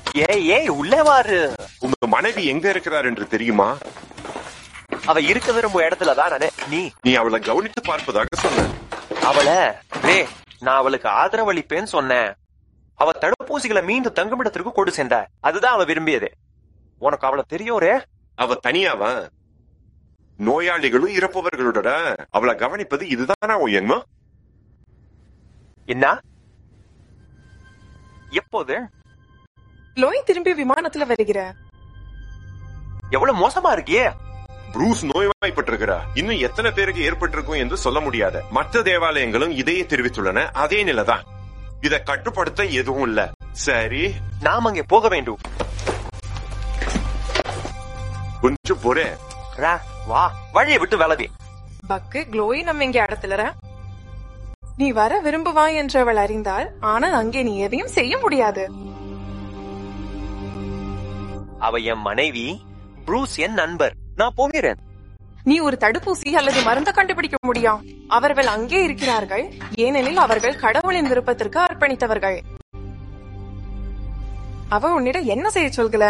ஏய் ஏய் உள்ளே வாரு உங்க மனைவி எங்க இருக்கிறார் என்று தெரியுமா அவ இருக்க விரும்பும் இடத்துல தான் நானே நீ நீ அவளை கவனித்து பார்ப்பதாக சொன்ன அவளை ரே நான் அவளுக்கு ஆதரவளிப்பேன்னு சொன்னேன் அவ தடுப்பூசிகளை மீண்டும் தங்குமிடத்திற்கு கொண்டு சென்றா அதுதான் அவ விரும்பியது உனக்கு அவளை தெரியும் ரே அவ தனியாவா நோயாளிகளும் இறப்பவர்களோட அவளை கவனிப்பது இதுதானா உன் எண்ணம் என்ன எப்போது லோய் திரும்பி விமானத்துல வருகிற எவ்வளவு மோசமா இருக்கியே ப்ரூஸ் நோய்வாய்ப்பட்டிருக்கிறார் இன்னும் எத்தனை பேருக்கு ஏற்பட்டிருக்கும் என்று சொல்ல முடியாது மற்ற தேவாலயங்களும் இதையே தெரிவித்துள்ளன அதே நிலைதான் இதை கட்டுப்படுத்த எதுவும் இல்ல சரி நாம் அங்கே போக வேண்டும் கொஞ்சம் பொறு ரா, வா வழியை விட்டு விலவி பக்கு க்ளோய் நம்ம இங்க இடத்துல நீ வர விரும்புவாய் என்று அவள் அறிந்தாள் ஆனால் அங்கே நீ எதையும் செய்ய முடியாது அவ என் மனைவி ப்ரூஸ் என் நண்பர் நான் போகிறேன் நீ ஒரு தடுப்பூசி அல்லது மருந்த கண்டுபிடிக்க முடியும் அவர்கள் அங்கே இருக்கிறார்கள் ஏனெனில் அவர்கள் கடவுளின் விருப்பத்திற்கு அர்ப்பணித்தவர்கள் அவ உன்னிடம் என்ன செய்ய சொல்கல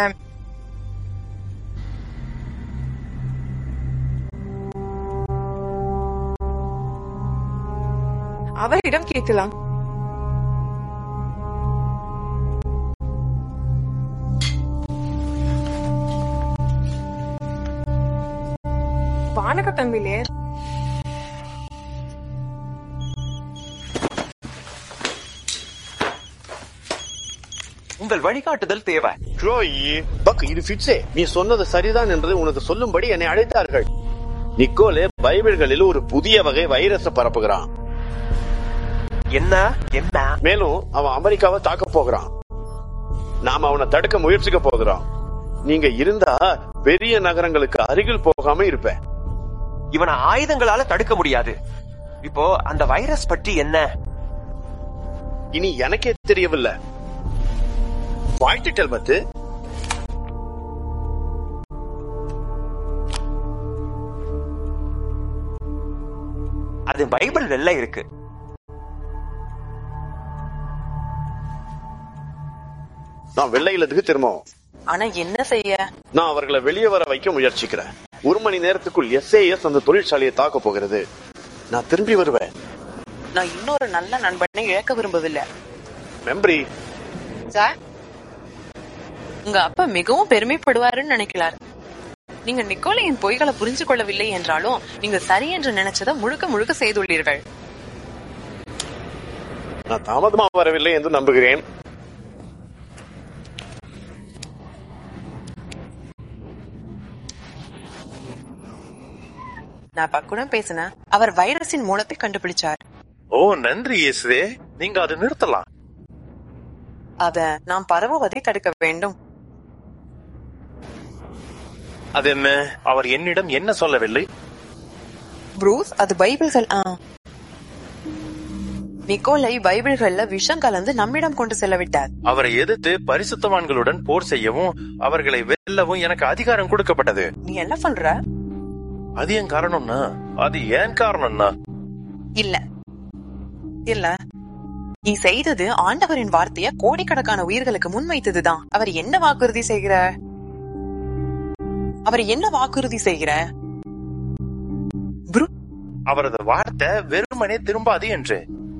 அவரிடம் கேட்கலாம் வானக தம்பிலே உங்கள் வழிகாட்டுதல் தேவை க்ளோயி பக் இது ஃபிட்ஸே நீ சொன்னது சரிதான் என்று உனக்கு சொல்லும்படி என்னை அழைத்தார்கள் நிக்கோலே பைபிள்களில் ஒரு புதிய வகை வைரஸ பரப்புகிறான் என்ன என்ன மேலும் அவன் அமெரிக்காவை தாக்க போகிறான் நாம அவனை தடுக்க முயற்சிக்க போகிறோம் நீங்க இருந்தா பெரிய நகரங்களுக்கு அருகில் போகாம இருப்பேன் இவனை ஆயுதங்களால தடுக்க முடியாது இப்போ அந்த வைரஸ் பற்றி என்ன இனி எனக்கே தெரியவில்லை வாழ்த்துட்டல் பத்து அது பைபிள் வெள்ள இருக்கு நான் வெள்ளை இல்லத்துக்கு திரும்பவும் ஆனா என்ன செய்ய நான் அவர்களை வெளியே வர வைக்க முயற்சிக்கிறேன் ஒரு மணி நேரத்துக்குள் எஸ்ஏஎஸ் அந்த தொழிற்சாலையை தாக்க போகிறது நான் திரும்பி வருவேன் நான் இன்னொரு நல்ல நண்பனை இழக்க விரும்பவில்லை மெம்பரி சார் உங்க அப்பா மிகவும் பெருமைப்படுவாருன்னு நினைக்கிறார் நீங்க நிக்கோலையின் பொய்களை புரிஞ்சு கொள்ளவில்லை என்றாலும் நீங்க சரி என்று நினைச்சதை முழுக்க முழுக்க செய்துள்ளீர்கள் நான் தாமதமா வரவில்லை என்று நம்புகிறேன் நான் பக்குடன் பேசினேன் அவர் வைரஸின் மூலத்தை கண்டுபிடிச்சார் ஓ நன்றி இயேசுவே நீங்க அதை நிறுத்தலாம் அத நாம் பரவுவதை தடுக்க வேண்டும் அது என்ன அவர் என்னிடம் என்ன சொல்லவில்லை ப்ரூஸ் அது பைபிள்கள் ஆ. நிக்கோலை பைபிள்கள்ல விஷம் கலந்து நம்மிடம் கொண்டு செல்ல விட்டார் அவரை எதிர்த்து பரிசுத்தவான்களுடன் போர் செய்யவும் அவர்களை வெல்லவும் எனக்கு அதிகாரம் கொடுக்கப்பட்டது நீ என்ன பண்ற அது ஏன் காரணம்னா அது ஏன் காரணம்னா இல்ல இல்ல நீ செய்தது ஆண்டவரின் வார்த்தைய கோடிக்கணக்கான உயிர்களுக்கு முன்வைத்ததுதான் அவர் என்ன வாக்குறுதி செய்கிற அவர் என்ன வாக்குறுதி செய்கிற ப்ரூ அவரது வார்த்தை வெறுமனே திரும்பாது என்று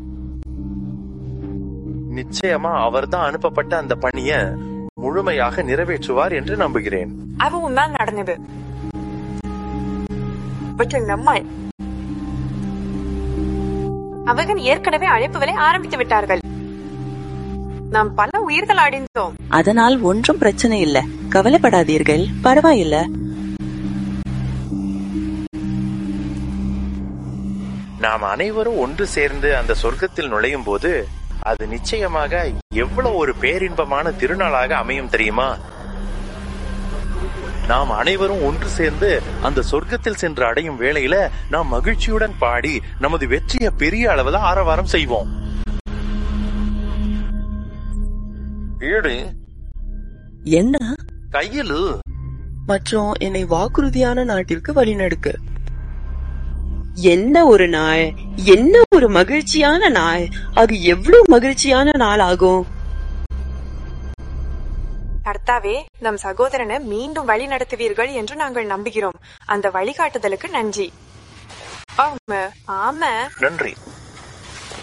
நிச்சயமா அவர்தான் அனுப்பப்பட்ட அந்த பணிய முழுமையாக நிறைவேற்றுவார் என்று நம்புகிறேன் அதுவும் தான் நடந்தது பட் நம்மால் அவர்கள் ஏற்கனவே அழைப்புகளை ஆரம்பித்து விட்டார்கள் நாம் பல உயிர்கள் அடைந்தோம் அதனால் ஒன்றும் பிரச்சனை இல்ல கவலைப்படாதீர்கள் பரவாயில்ல நாம் அனைவரும் ஒன்று சேர்ந்து அந்த சொர்க்கத்தில் நுழையும் போது அது நிச்சயமாக எவ்வளவு ஒரு பேரின்பமான திருநாளாக அமையும் தெரியுமா நாம் அனைவரும் ஒன்று சேர்ந்து அந்த சொர்க்கத்தில் சென்று அடையும் வேளையில நாம் மகிழ்ச்சியுடன் பாடி நமது வெற்றியை பெரிய அளவுல ஆரவாரம் செய்வோம் வீடு என்ன கையிலு மற்றும் என்னை வாக்குறுதியான நாட்டிற்கு வழிநடக்கு என்ன ஒரு நாள் என்ன ஒரு மகிழ்ச்சியான நாள் அது எவ்வளவு மகிழ்ச்சியான நாள் ஆகும் கர்த்தாவே நம் சகோதரனை மீண்டும் வழி நடத்துவீர்கள் என்று நாங்கள் நம்புகிறோம் அந்த வழிகாட்டுதலுக்கு நன்றி ஆமா ஆமா நன்றி